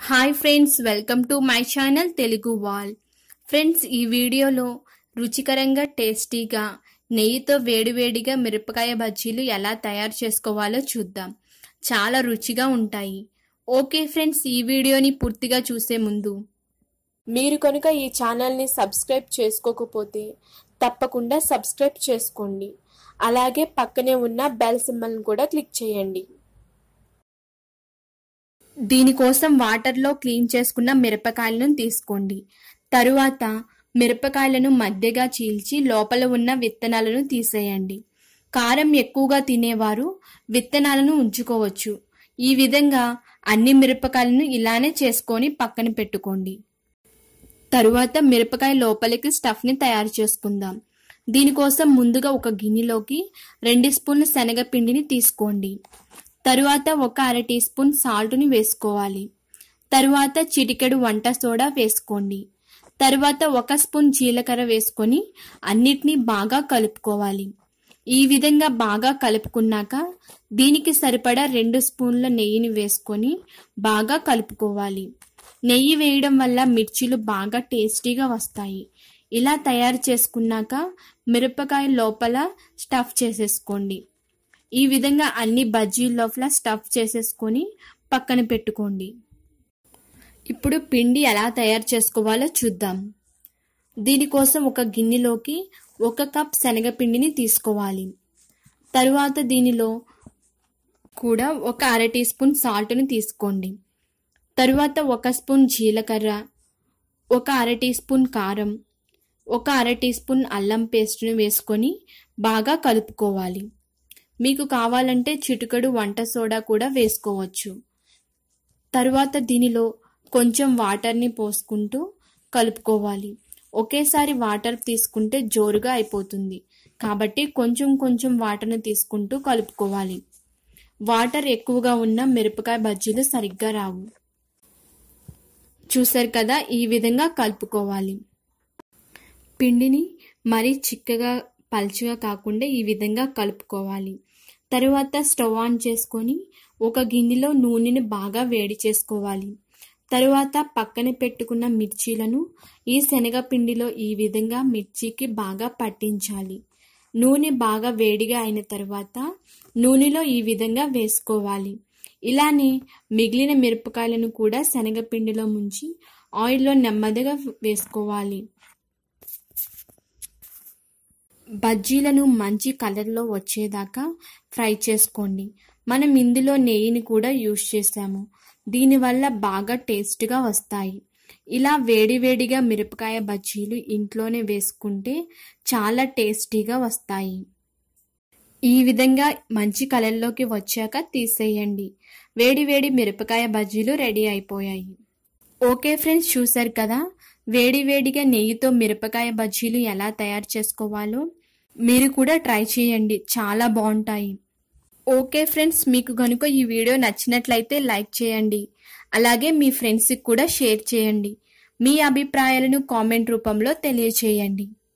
hi friends welcome to my channel Telugu wall friends ఈ వీడియోలో రుచికరంగా టేస్టీగా నెయ్యితో వేడివేడిగా మిరపకాయ బజ్జీలు ఎలా తయారు చేసుకోవాలో చూద్దాం చాలా రుచిగా ఉంటాయి ఓకే ఫ్రెండ్స్ ఈ వీడియోని పూర్తిగా చూసే ముందు మీరు కనుక ఈ ఛానల్ని సబ్స్క్రైబ్ చేసుకోకపోతే తప్పకుండా సబ్స్క్రైబ్ చేసుకోండి అలాగే పక్కనే ఉన్న బెల్ సింబల్ని కూడా క్లిక్ చేయండి దీనికోసం వాటర్లో క్లీన్ చేసుకున్న మిరపకాయలను తీసుకోండి తరువాత మిరపకాయలను మధ్యగా చీల్చి లోపల ఉన్న విత్తనాలను తీసేయండి కారం ఎక్కువగా తినేవారు విత్తనాలను ఉంచుకోవచ్చు ఈ విధంగా అన్ని మిరపకాయలను ఇలానే చేసుకొని పక్కన పెట్టుకోండి తరువాత మిరపకాయ లోపలికి స్టఫ్ని తయారు చేసుకుందాం దీనికోసం ముందుగా ఒక గిన్నెలోకి రెండు స్పూన్ల శనగపిండిని తీసుకోండి తరువాత ఒక అర టీ స్పూన్ సాల్ట్ని వేసుకోవాలి తరువాత చిటికెడు వంట సోడా వేసుకోండి తరువాత ఒక స్పూన్ జీలకర్ర వేసుకొని అన్నిటినీ బాగా కలుపుకోవాలి ఈ విధంగా బాగా కలుపుకున్నాక దీనికి సరిపడా రెండు స్పూన్ల నెయ్యిని వేసుకొని బాగా కలుపుకోవాలి నెయ్యి వేయడం వల్ల మిర్చీలు బాగా టేస్టీగా వస్తాయి ఇలా తయారు చేసుకున్నాక మిరపకాయ లోపల స్టఫ్ చేసేసుకోండి ఈ విధంగా అన్ని బజ్జీ లోపల స్టఫ్ చేసేసుకొని పక్కన పెట్టుకోండి ఇప్పుడు పిండి ఎలా తయారు చేసుకోవాలో చూద్దాం దీనికోసం ఒక గిన్నెలోకి ఒక కప్ శనగపిండిని తీసుకోవాలి తరువాత దీనిలో కూడా ఒక అర టీ స్పూన్ సాల్ట్ని తీసుకోండి తరువాత ఒక స్పూన్ జీలకర్ర ఒక అర టీ స్పూన్ కారం ఒక అర టీ స్పూన్ అల్లం పేస్ట్ని వేసుకొని బాగా కలుపుకోవాలి మీకు కావాలంటే చిటికెడు వంట సోడా కూడా వేసుకోవచ్చు తరువాత దీనిలో కొంచెం వాటర్ని పోసుకుంటూ కలుపుకోవాలి ఒకేసారి వాటర్ తీసుకుంటే జోరుగా అయిపోతుంది కాబట్టి కొంచెం కొంచెం వాటర్ని తీసుకుంటూ కలుపుకోవాలి వాటర్ ఎక్కువగా ఉన్న మిరపకాయ బజ్జీలు సరిగ్గా రావు చూసారు కదా ఈ విధంగా కలుపుకోవాలి పిండిని మరీ చిక్కగా పల్చగా కాకుండా ఈ విధంగా కలుపుకోవాలి తరువాత స్టవ్ ఆన్ చేసుకొని ఒక గిన్నెలో నూనెని బాగా వేడి చేసుకోవాలి తరువాత పక్కన పెట్టుకున్న మిర్చీలను ఈ శనగపిండిలో ఈ విధంగా మిర్చికి బాగా పట్టించాలి నూనె బాగా వేడిగా అయిన తర్వాత నూనెలో ఈ విధంగా వేసుకోవాలి ఇలానే మిగిలిన మిరపకాయలను కూడా శనగపిండిలో ముంచి ఆయిల్లో నెమ్మదిగా వేసుకోవాలి బజ్జీలను మంచి కలర్లో వచ్చేదాకా ఫ్రై చేసుకోండి మనం ఇందులో నెయ్యిని కూడా యూజ్ చేసాము దీనివల్ల బాగా టేస్ట్గా వస్తాయి ఇలా వేడివేడిగా మిరపకాయ బజ్జీలు ఇంట్లోనే వేసుకుంటే చాలా టేస్టీగా వస్తాయి ఈ విధంగా మంచి కలర్లోకి వచ్చాక తీసేయండి వేడి వేడి మిరపకాయ బజ్జీలు రెడీ అయిపోయాయి ఓకే ఫ్రెండ్స్ చూసారు కదా వేడి వేడిగా నెయ్యితో మిరపకాయ బజ్జీలు ఎలా తయారు చేసుకోవాలో మీరు కూడా ట్రై చేయండి చాలా బాగుంటాయి ఓకే ఫ్రెండ్స్ మీకు కనుక ఈ వీడియో నచ్చినట్లయితే లైక్ చేయండి అలాగే మీ ఫ్రెండ్స్కి కూడా షేర్ చేయండి మీ అభిప్రాయాలను కామెంట్ రూపంలో తెలియచేయండి